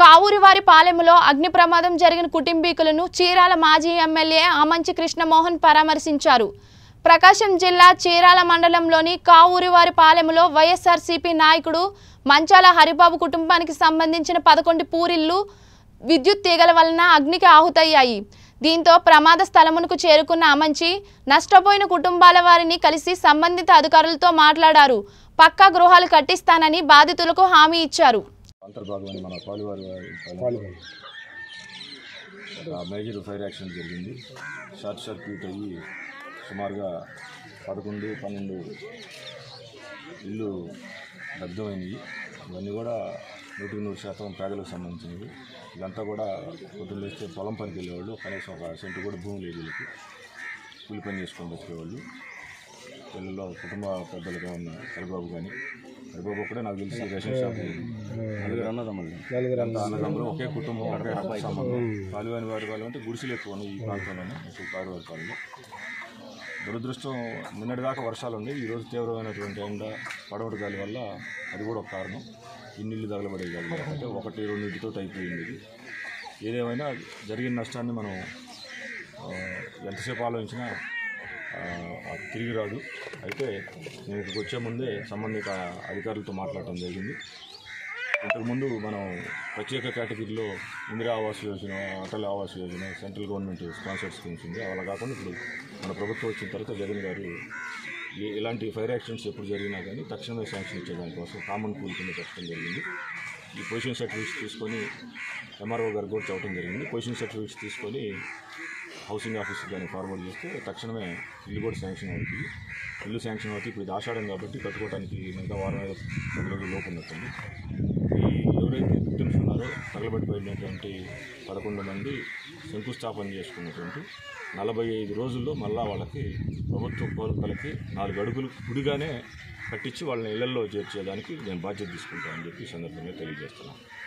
కావూరివారి పాలెములో అగ్ని ప్రమాదం జరిగిన కుటుంబీకులను చీరాల మాజీ ఎమ్మెల్యే ఆమంచి కృష్ణమోహన్ పరామర్శించారు ప్రకాశం జిల్లా చీరాల మండలంలోని కావూరివారి పాలెములో వైఎస్ఆర్సీపీ నాయకుడు మంచాల హరిబాబు కుటుంబానికి సంబంధించిన పదకొండు పూరిళ్లు విద్యుత్ తీగల వలన అగ్నికి ఆహుతయ్యాయి దీంతో ప్రమాద స్థలమునకు చేరుకున్న అమంచి నష్టపోయిన కుటుంబాల వారిని కలిసి సంబంధిత అధికారులతో మాట్లాడారు పక్కా గృహాలు కట్టిస్తానని బాధితులకు హామీ ఇచ్చారు అంతర్భాగమైన మన పాలువారి మేజర్ ఫైర్ యాక్సిడెంట్ జరిగింది షార్ట్ సర్క్యూట్ అయ్యి సుమారుగా పదకొండు పన్నెండు ఇల్లు దగ్ధమైనవి ఇవన్నీ కూడా నూటికి నూరు శాతం పేదలకు సంబంధించినవి ఇదంతా కూడా పొద్దున్న లేస్తే పొలం పనికి వెళ్ళేవాళ్ళు కనీసం ఒక సెంటు కూడా భూమి లేదు వీళ్ళకి కూలి పని చేసుకొని బతికేవాళ్ళు పిల్లల్లో కుటుంబ పెద్దలుగా ఉన్న హరిబాబు కానీ హరిబాబు ఒకటే నాకు తెలిసి రేషన్ షాప్ నలుగురు అన్నదమ్ములు అంతా అన్నదమ్ములు ఒకే కుటుంబం ఒకే రక్త సంబంధం పాలువాని వారి వాళ్ళు అంటే గుడిసెలు ఎక్కువ ఉన్నాయి ఈ ప్రాంతంలోనే ఈ పాలువారి పాలెంలో దురదృష్టం నిన్నటిదాకా వర్షాలు ఉన్నాయి ఈరోజు తీవ్రమైనటువంటి ఎండ పడవటి గాలి వల్ల అది కూడా ఒక కారణం ఇన్నిళ్ళు తగలబడే గాలి అంటే ఒకటి రెండింటితో అయిపోయింది ఇది ఏదేమైనా జరిగిన నష్టాన్ని మనం ఆ, ఎంతసేపు ఆలోచించినా ఆ, అది తిరిగి రాదు అయితే నేను ఇక్కడికి వచ్చే ముందే సంబంధిత అధికారులతో మాట్లాడటం జరిగింది ఇంతకుముందు మనం ప్రత్యేక కేటగిరీలో Indira Awas Yojana Atal Awas Yojana central government sponsored schemes ఉంది అలా కాకుండా ఇప్పుడు మన ప్రభుత్వం వచ్చిన తర్వాత జగన్ గారు ఈ- ఇలాంటి ఫైర్ యాక్సిడెంట్స్ ఎప్పుడు జరిగినా కానీ తక్షణమే శాంక్షన్ ఇచ్చేదానికోసం కామన్ పూల్ కింద పెట్టడం జరిగింది ఈ పొజిషన్ సర్టిఫికేట్స్ తీసుకొని ఎంఆర్ఓ గారు కూడా చెప్పడం జరిగింది పొజిషన్ సర్టిఫికేట్స్ తీసుకొని హౌసింగ్ ఆఫీస్కి దాన్ని ఫార్వర్డ్ చేస్తే తక్షణమే ఇల్లు కూడా శాంక్షన్ అవుతుంది ఇల్లు శాంక్షన్ అవుతుంది ఇప్పుడు ఇది ఆషాఢం కాబట్టి కట్టుకోవడానికి ఇంకా వారం ఐదు పది రోజులు లోపు ఉన్నట్టుంది ఈ ఎవరైతే విక్టిమ్స్ ఉన్నారో తగలబడిపోయినటువంటి పదకొండు మంది శంకుస్థాపన చేసుకున్నటువంటి నలభై ఐదు రోజుల్లో మళ్ళా వాళ్ళకి ప్రభుత్వ కోరికలకి నాలుగు అడుగులు గుడిగానే కట్టించి వాళ్ళని ఇళ్లలో చేర్చేదానికి నేను బాధ్యత తీసుకుంటానని చెప్పి ఈ సందర్భంగా తెలియజేస్తున్నాను